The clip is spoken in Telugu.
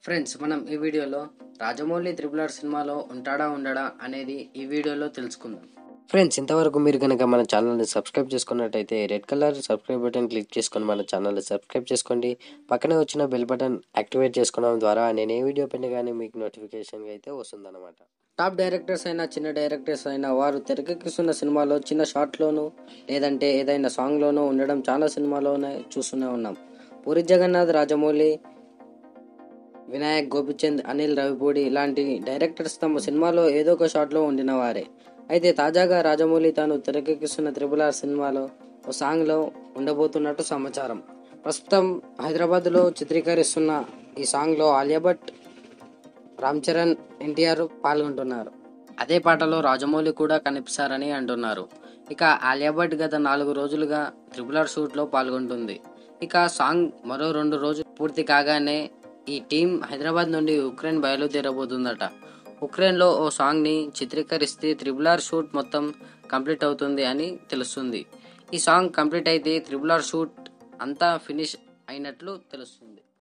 ఫ్రెండ్స్ మనం ఈ వీడియోలో రాజమౌళి త్రిపుల్ ఆర్ సినిమాలో ఉంటాడా ఉండడా అనేది ఈ వీడియోలో తెలుసుకుందాం ఫ్రెండ్స్ ఇంతవరకు మీరు కనుక మన ఛానల్ని సబ్స్క్రైబ్ చేసుకున్నట్టయితే red colour subscribe button click చేసుకొని మన ఛానల్ని సబ్స్క్రైబ్ చేసుకోండి పక్కనే వచ్చిన బెల్ బటన్ యాక్టివేట్ చేసుకోవడం ద్వారా నేను ఏ వీడియో పెట్టినా కానీ మీకు నోటిఫికేషన్ అయితే వస్తుందన్నమాట టాప్ డైరెక్టర్స్ అయినా చిన్న డైరెక్టర్స్ అయినా వారు తెరకెక్కిస్తున్న సినిమాలో చిన్న షార్ట్లోనూ లేదంటే ఏదైనా సాంగ్లోనూ ఉండడం చాలా సినిమాలోనే చూస్తూనే ఉన్నాం పూరి జగన్నాథ్ రాజమౌళి వినాయక్ గోపిచంద్ అనిల్ రవిపూడి ఇలాంటి డైరెక్టర్స్ తమ సినిమాలో ఏదో ఒక షాట్లో ఉండిన వారే అయితే తాజాగా రాజమౌళి తాను తెరకెక్కిస్తున్న త్రిపుల్ ఆర్ సినిమాలో ఓ సాంగ్లో ఉండబోతున్నట్టు సమాచారం ప్రస్తుతం హైదరాబాద్లో చిత్రీకరిస్తున్న ఈ సాంగ్లో ఆలియా భట్ రామ్ చరణ్ ఎన్టీఆర్ పాల్గొంటున్నారు అదే పాటలో రాజమౌళి కూడా కనిపిస్తారని అంటున్నారు ఇక ఆలియా భట్ గత నాలుగు రోజులుగా త్రిపుల్ ఆర్ షూట్లో పాల్గొంటుంది ఇక సాంగ్ మరో రెండు రోజులు పూర్తి కాగానే ఈ టీం హైదరాబాద్ నుండి ఉక్రెయిన్ బయలుదేరబోతుందట ఉక్రెయిన్లో ఓ సాంగ్ని చిత్రీకరిస్తే త్రిబుల్ ఆర్ షూట్ మొత్తం కంప్లీట్ అవుతుంది అని తెలుస్తుంది ఈ సాంగ్ కంప్లీట్ అయితే త్రిబుల్ ఆర్ షూట్ అంతా ఫినిష్ అయినట్లు తెలుస్తుంది